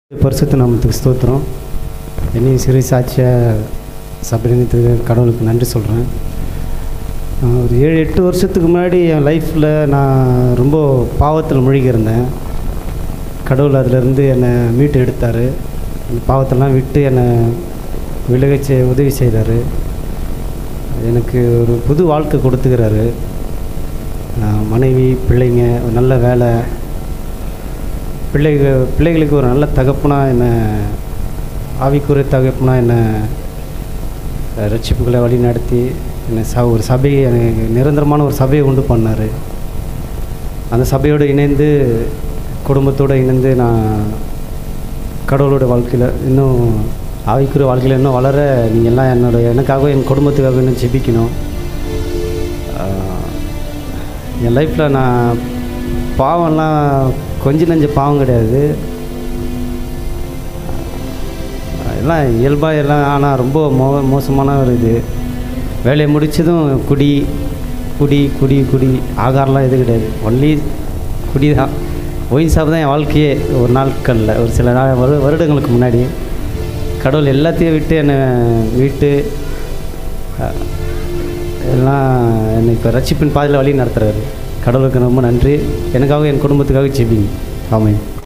பரிசுத்த நாமத்துக்கு ஸ்தோத்திரம் என்னையும் சிறு சாட்சியாக சபரினத்துக்கு கடவுளுக்கு நன்றி சொல்கிறேன் ஒரு ஏழு எட்டு வருஷத்துக்கு முன்னாடி என் லைஃப்பில் நான் ரொம்ப பாவத்தில் மூழ்கி இருந்தேன் கடவுள் அதிலிருந்து என்னை மீட்டு எடுத்தார் அந்த பாவத்தெல்லாம் விட்டு என்னை விலகச் செய் உதவி செய்தார் எனக்கு ஒரு புது வாழ்க்கை கொடுத்துக்கிறாரு நான் மனைவி பிள்ளைங்க ஒரு நல்ல வேலை பிள்ளைக பிள்ளைகளுக்கு ஒரு நல்ல தகப்பனாக என்ன ஆவிக்குரிய தகப்பனாக என்ன ரட்சிப்புகளை வழி நடத்தி என்னை ச ஒரு சபையை எனக்கு நிரந்தரமான ஒரு சபையை உண்டு பண்ணார் அந்த சபையோடு இணைந்து குடும்பத்தோடு இணைந்து நான் கடவுளோட வாழ்க்கையில் இன்னும் ஆவிக்குரிய வாழ்க்கையில் இன்னும் வளர நீங்கள் எல்லாம் என்னோட எனக்காக என் குடும்பத்துக்காக இன்னும் ஜெபிக்கணும் ஆஹ், என் லைஃப்பில் நான் பாவம்லாம் கொஞ்ச நெஞ்ச பாவம் கிடையாது எல்லாம் இயல்பாக எல்லாம் ஆனால் ரொம்ப மோ மோசமான ஒரு இது வேலையை முடித்ததும் குடி குடி குடி குடி ஆகாரம்லாம் எதுவும் கிடையாது ஒன்லி குடி தான் ஒயின் சாப்பிட்டு தான் என் வாழ்க்கையே ஒரு நாட்களில் ஒரு சில நாள் வரு வருடங்களுக்கு முன்னாடி கடவுள் எல்லாத்தையும் விட்டு என்னை மீட்டு அஹ், எல்லாம் என்னை இப்போ ரட்சிப்பின் பாதையில் வழி நடத்துகிறாரு கடவுளுக்கு ரொம்ப நன்றி எனக்காக என் குடும்பத்துக்காக ஜெபிங்க ஆமாம்